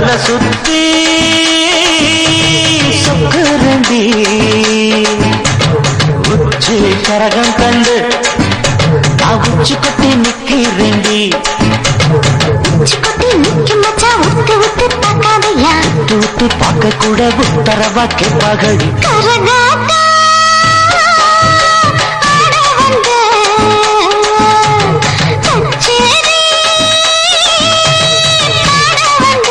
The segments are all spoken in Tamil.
தலை சுத்தி சொக்குரண்டி உச்சி கரகம் கண்டு நான் உச்சி கட்டி நிக்கிறேண்டி உச்சிக்குட்டி நிக்கும் மச்சான் உத்து உத்து பார்க்காதையா தூத்து பார்க்க கூட உத்தரவா கேட்பாகடி கரகாட்டா ஆட வந்த கச்சேரி ஆட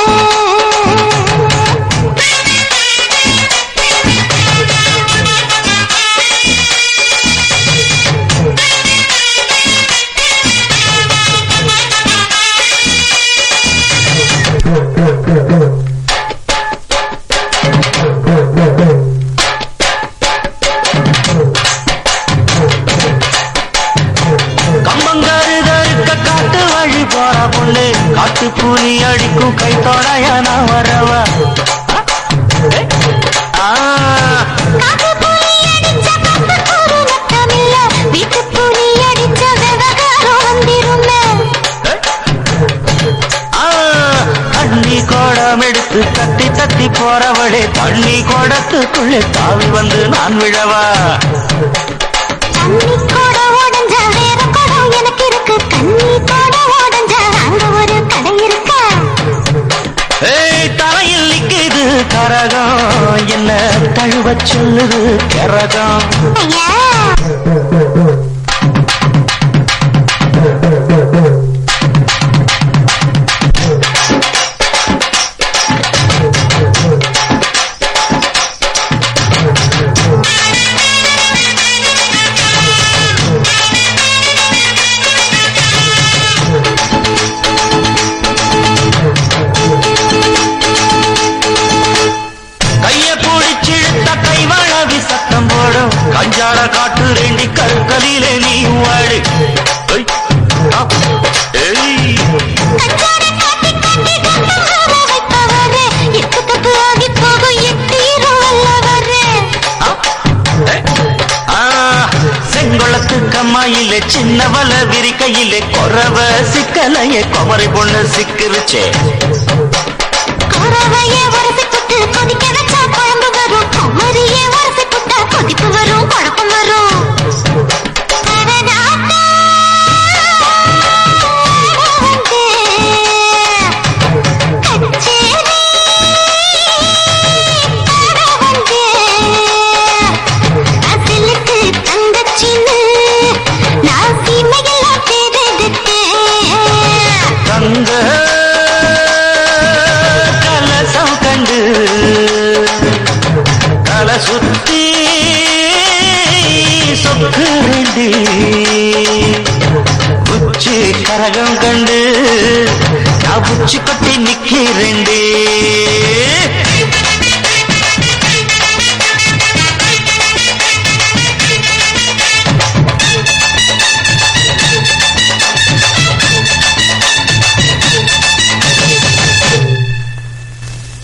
கம்பங்காருதற்க காட்டு வழி போற பொண்ணு காட்டு பூனி அடிக்கும் கை தொடையா நான் வரவா ஆ, காத்து புலி அடிச்ச கப்புக்கு ஒரு நட்டமில்ல வீட்டு புலி அடிச்ச விவகாரம் வந்திருமே ஆ, தண்ணி கோடம் எடுத்து தத்தி தத்தி போறவளே தண்ணி கோடத்துக்குள்ளே தாவி வந்து நான் விழவா தண்ணி கூட உடஞ்ச வேற குடம் எனக்கு இருக்கு கண்ணி கூட உடஞ்ச அங்க ஒரு கடை இருக்கா ஏய் தரையில் நிக்குது கரகம் என்ன தழுவ சொல்லுது கரகம் ஐயா கைய பிடிச்சிழுத்த கைவளவி சத்தம் போடும் கஞ்சாட காட்டு ரெண்டி கற்களிலே நீ வாடு ஐ, ஆ, ஏய், கஞ்சாட காட்டி காட்டி கட்டமாக வைப்பவரே எட்டு தப்பு ஆகி போகும் எட்டீரும் வல்லவரே ஆ, ஏ, ஆ, செங்கொளத்து கம்மாயிலே சின்னவள விரிக்கையிலே கொறவ சிக்கலையே குமரி பொண்ணு சிக்கிருச்சே குறவையே உரசி புட்டு கொதிக்க வச்சா குழம்பு வரும் குமரியே உரசி புட்டா கொதிப்பு வரும் குழப்பம் வரும் கரகாட்டா வந்து கச்சேரி ஆட வந்து அசலுக்கு தங்கச்சின்னு நான் சீமையெல்லாம் தேர்ந்தெடுத்தேன் தங்க கலசம் கண்டு தலை சுத்தி சொக்கு ரெண்டி உச்சி கரகம் கண்டு நான் உச்சி கொட்டி நிக்கிறேண்டி